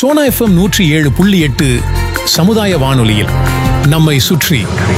Sona FM நூற்றி ஏழு புள்ளி எட்டு சமுதாய வானொலியில் நம்மை சுற்றி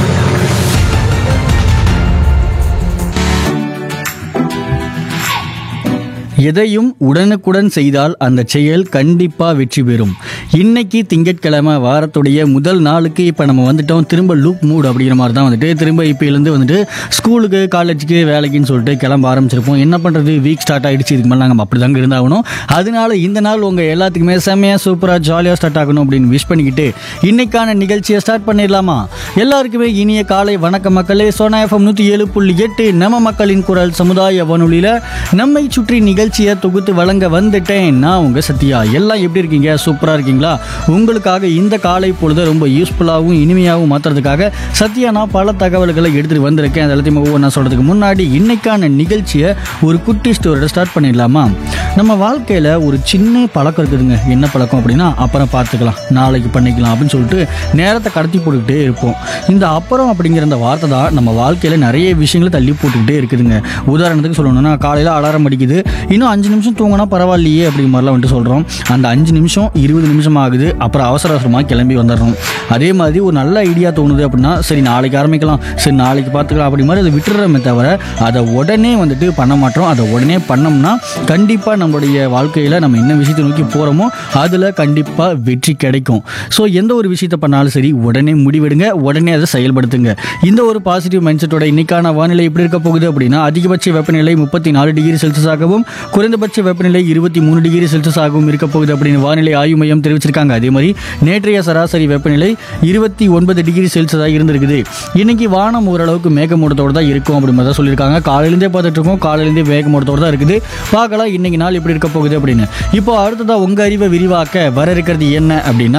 எதையும் உடனுக்குடன் செய்தால் அந்த செயல் கண்டிப்பாக வெற்றி பெறும் இன்னைக்கு திங்கட்கிழமை வாரத்துடைய முதல் நாளுக்கு இப்போ நம்ம வந்துட்டோம் திரும்ப லூப் மூட் அப்படிங்கிற மாதிரி தான் வந்துட்டு திரும்ப இப்போலேருந்து வந்துட்டு ஸ்கூலுக்கு காலேஜுக்கு வேலைக்குன்னு சொல்லிட்டு கிளம்ப ஆரம்பிச்சிருப்போம் என்ன பண்ணுறது வீக் ஸ்டார்ட் ஆகிடுச்சு இதுக்கு மேலே நம்ம அப்படி தாங்க இருந்தாகணும் அதனால இந்த நாள் உங்கள் எல்லாத்துக்குமே செம்மையாக சூப்பராக ஜாலியாக ஸ்டார்ட் ஆகணும் அப்படின்னு விஷ் பண்ணிக்கிட்டு இன்னைக்கான நிகழ்ச்சியை ஸ்டார்ட் பண்ணிடலாமா எல்லாருக்குமே இனிய காலை வணக்க மக்களே சோனா எஃப்எம் நூற்றி ஏழு புள்ளி எட்டு நம்ம மக்களின் குரல் சமுதாய வானொலியில் நம்மை சுற்றி நிகழ்ச்சியை தொகுத்து வழங்க வந்துட்டேன் நான் உங்க சத்யா எல்லாம் எப்படி இருக்கீங்க சூப்பராக இருக்கீங்களா உங்களுக்காக இந்த காலை பொழுது ரொம்ப யூஸ்ஃபுல்லாகவும் இனிமையாகவும் மாற்றுறதுக்காக சத்யா நான் பல தகவல்களை எடுத்துகிட்டு வந்திருக்கேன் அது எல்லாத்தையும் ஒவ்வொன்றா சொல்கிறதுக்கு முன்னாடி இன்னைக்கான நிகழ்ச்சியை ஒரு குட்டி ஸ்டோரியோட ஸ்டார்ட் பண்ணிடலாமா நம்ம வாழ்க்கையில் ஒரு சின்ன பழக்கம் இருக்குதுங்க என்ன பழக்கம் அப்படின்னா அப்புறம் பார்த்துக்கலாம் நாளைக்கு பண்ணிக்கலாம் அப்படின்னு சொல்லிட்டு நேரத்தை கடத்தி போட்டுக்கிட்டே இருப்போம் இந்த அப்புறம் அப்படிங்கிற அந்த வார்த்தை தான் நம்ம வாழ்க்கையில் நிறைய விஷயங்களை தள்ளி போட்டுக்கிட்டே இருக்குதுங்க உதாரணத்துக்கு சொல்லணும்னா காலையில் அலாரம் அடிக்குது இன்னும் அஞ்சு நிமிஷம் தூங்கினா பரவாயில்லையே அப்படிங்கிற மாதிரிலாம் வந்துட்டு சொல்கிறோம் அந்த அஞ்சு நிமிஷம் இருபது நிமிஷம் ஆகுது அப்புறம் அவசர அவசரமாக கிளம்பி வந்துடுறோம் அதே மாதிரி ஒரு நல்ல ஐடியா தோணுது அப்படின்னா சரி நாளைக்கு ஆரம்பிக்கலாம் சரி நாளைக்கு பார்த்துக்கலாம் அப்படி மாதிரி அதை விட்டுறமே தவிர அதை உடனே வந்துட்டு பண்ண மாட்டோம் அதை உடனே பண்ணோம்னா கண்டிப்பாக நம்மளுடைய வாழ்க்கையில் நம்ம என்ன விஷயத்தை நோக்கி போகிறோமோ அதில் கண்டிப்பாக வெற்றி கிடைக்கும் ஸோ எந்த ஒரு விஷயத்தை பண்ணாலும் சரி உடனே முடிவெடுங்க உடனே அதை செயல்படுத்துங்க இந்த ஒரு பாசிட்டிவ் மைண்ட் செட்டோட இன்னைக்கான வானிலை எப்படி இருக்க போகுது அப்படின்னா அதிகபட்ச வெப்பநிலை முப்பத்தி நாலு டிகிரி செல்சியஸாகவும் குறைந்தபட்ச வெப்பநிலை இருபத்தி மூணு டிகிரி செல்சியஸாகவும் இருக்க போகுது அப்படின்னு வானிலை ஆய்வு மையம் தெரிவிச்சிருக்காங்க அதே மாதிரி நேற்றைய சராசரி வெப்பநிலை இருபத்தி ஒன்பது டிகிரி செல்சியஸாக இருந்திருக்குது இன்னைக்கு வானம் ஓரளவுக்கு மேகமூட்டத்தோட தான் இருக்கும் அப்படி மாதிரி தான் சொல்லியிருக்காங்க காலையிலேருந்தே பார்த்துட்டு இருக்கோம் காலையிலேருந்தே மேகமூட்டத்தோட தான் இருக்குது பார்க்கலாம் இன்னைக்கு நாள் எப்படி இருக்க போகுது அப்படின்னு இப்போ அடுத்ததா உங்க அறிவை விரிவாக்க வர இருக்கிறது என்ன அப்படின்னா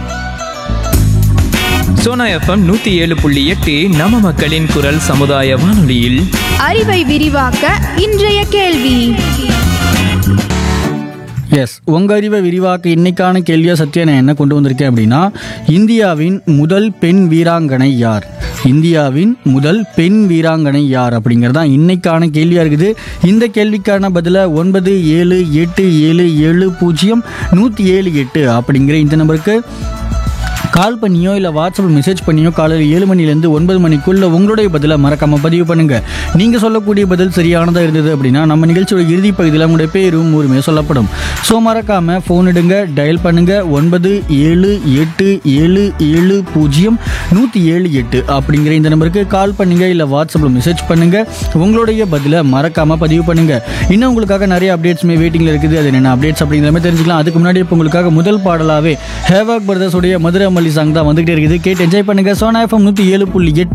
சோனா எஃப்எம் நூத்தி ஏழு புள்ளி எட்டு நம்ம மக்களின் குரல் சமுதாய வானொலியில் அறிவை விரிவாக்க இன்றைய கேள்வி எஸ் உங்க அறிவை விரிவாக்க இன்னைக்கான கேள்வியா சத்யா நான் என்ன கொண்டு வந்திருக்கேன் அப்படின்னா இந்தியாவின் முதல் பெண் வீராங்கனை யார் இந்தியாவின் முதல் பெண் வீராங்கனை யார் அப்படிங்கிறது தான் இன்னைக்கான கேள்வியா இருக்குது இந்த கேள்விக்கான பதில ஒன்பது ஏழு எட்டு ஏழு ஏழு பூஜ்ஜியம் நூற்றி ஏழு எட்டு அப்படிங்கிற இந்த நம்பருக்கு கால் பண்ணியோ இல்லை வாட்ஸ்அப்பில் மெசேஜ் பண்ணியோ காலையில் ஏழு மணிலேருந்து ஒன்பது மணிக்குள்ள உங்களுடைய பதிலை மறக்காம பதிவு பண்ணுங்க நீங்க சொல்லக்கூடிய பதில் சரியானதாக இருந்தது அப்படின்னா நம்ம நிகழ்ச்சியோட இறுதி பகுதியில் உங்களுடைய பேரும் ஊருமே சொல்லப்படும் ஸோ மறக்காம ஃபோன் எடுங்க டயல் பண்ணுங்க ஒன்பது ஏழு எட்டு ஏழு ஏழு பூஜ்ஜியம் நூற்றி ஏழு எட்டு அப்படிங்கிற இந்த நம்பருக்கு கால் பண்ணுங்க இல்லை வாட்ஸ்அப்பில் மெசேஜ் பண்ணுங்க உங்களுடைய பதிலை மறக்காம பதிவு பண்ணுங்க இன்னும் உங்களுக்காக நிறைய அப்டேட்ஸுமே வெயிட்டிங்கில் இருக்குது அது என்ன அப்டேட்ஸ் அப்படிங்கிற மாதிரி தெரிஞ்சுக்கலாம் அதுக்கு முன்னாடி இப்போ உங்களுக்காக முதல் பாடலாவே ஹேவாக் பிரதர்ஸ் உடைய மதுரை மல்லி சாங் தான் வந்துகிட்டே இருக்குது கேட்டு என்ஜாய் பண்ணுங்க சோனா எஃப்எம் நூற்றி ஏழு புள்ளி எட்டு